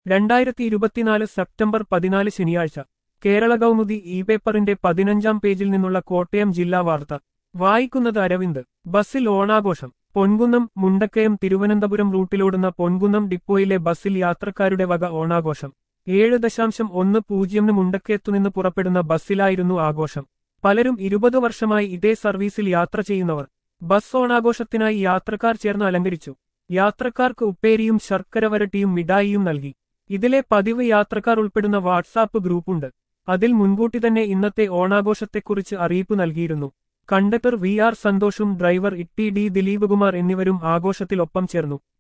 രണ്ടായിരത്തി ഇരുപത്തിനാല് സെപ്റ്റംബർ പതിനാല് ശനിയാഴ്ച കേരള കൗമുദി ഇ പേപ്പറിന്റെ പതിനഞ്ചാം പേജിൽ നിന്നുള്ള കോട്ടയം ജില്ലാ വാർത്ത വായിക്കുന്നത് അരവിന്ദ് ബസ്സിൽ ഓണാഘോഷം പൊൻകുന്നം മുണ്ടക്കയം തിരുവനന്തപുരം റൂട്ടിലോടുന്ന പൊൻകുന്നം ഡിപ്പോയിലെ ബസ്സിൽ യാത്രക്കാരുടെ വക ഓണാഘോഷം ഏഴ് ദശാംശം ഒന്ന് പൂജ്യമിന് മുണ്ടക്കയത്തുനിന്ന് പുറപ്പെടുന്ന ബസ്സിലായിരുന്നു ആഘോഷം പലരും ഇരുപത് വർഷമായി ഇതേ സർവീസിൽ യാത്ര ചെയ്യുന്നവർ ബസ് ഓണാഘോഷത്തിനായി യാത്രക്കാർ ചേർന്ന് അലങ്കരിച്ചു യാത്രക്കാർക്ക് ഉപ്പേരിയും ശർക്കര വരട്ടിയും മിഠായിയും നൽകി ഇതിലെ പതിവ് യാത്രക്കാർ ഉൾപ്പെടുന്ന വാട്സാപ്പ് ഗ്രൂപ്പുണ്ട് അതിൽ മുൻകൂട്ടി തന്നെ ഇന്നത്തെ ഓണാഘോഷത്തെക്കുറിച്ച് അറിയിപ്പ് നൽകിയിരുന്നു കണ്ടക്ടർ വി ആർ സന്തോഷും ഡ്രൈവർ ഇട്ടി ഡി ദിലീപ് കുമാർ എന്നിവരും ആഘോഷത്തിലൊപ്പം ചേർന്നു